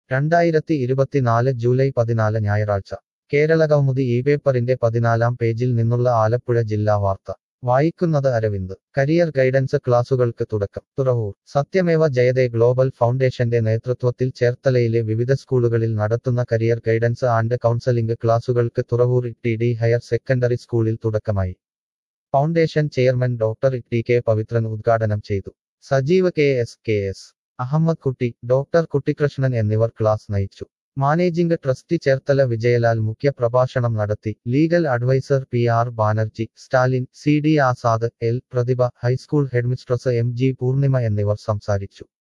രണ്ടായിരത്തി ഇരുപത്തിനാല് ജൂലൈ പതിനാല് ഞായറാഴ്ച കേരള കൗമുദി ഈ പേപ്പറിന്റെ പതിനാലാം പേജിൽ നിന്നുള്ള ആലപ്പുഴ ജില്ലാ വാർത്ത വായിക്കുന്നത് അരവിന്ദ് കരിയർ ഗൈഡൻസ് ക്ലാസുകൾക്ക് തുടക്കം തുറവൂർ സത്യമേവ ജയതേ ഗ്ലോബൽ ഫൗണ്ടേഷന്റെ നേതൃത്വത്തിൽ ചേർത്തലയിലെ വിവിധ സ്കൂളുകളിൽ നടത്തുന്ന കരിയർ ഗൈഡൻസ് ആൻഡ് കൗൺസലിംഗ് ക്ലാസുകൾക്ക് Thuravoor T D higher secondary സ്കൂളിൽ തുടക്കമായി foundation chairman doctor T K Pavithran ഉദ്ഘാടനം ചെയ്തു Sajeev K S K S Ahammed Kutty doctor Kuttikrishnan എന്നിവർ ക്ലാസ് നയിച്ചു മാനേജിംഗ് ട്രസ്റ്റി ചേർത്തല വിജയലാൽ മുഖ്യ പ്രഭാഷണം നടത്തി legal advisor P R Banerjee Stalin C D Azad L Prathibha high school headmistress M G Poornima എന്നിവർ സംസാരിച്ചു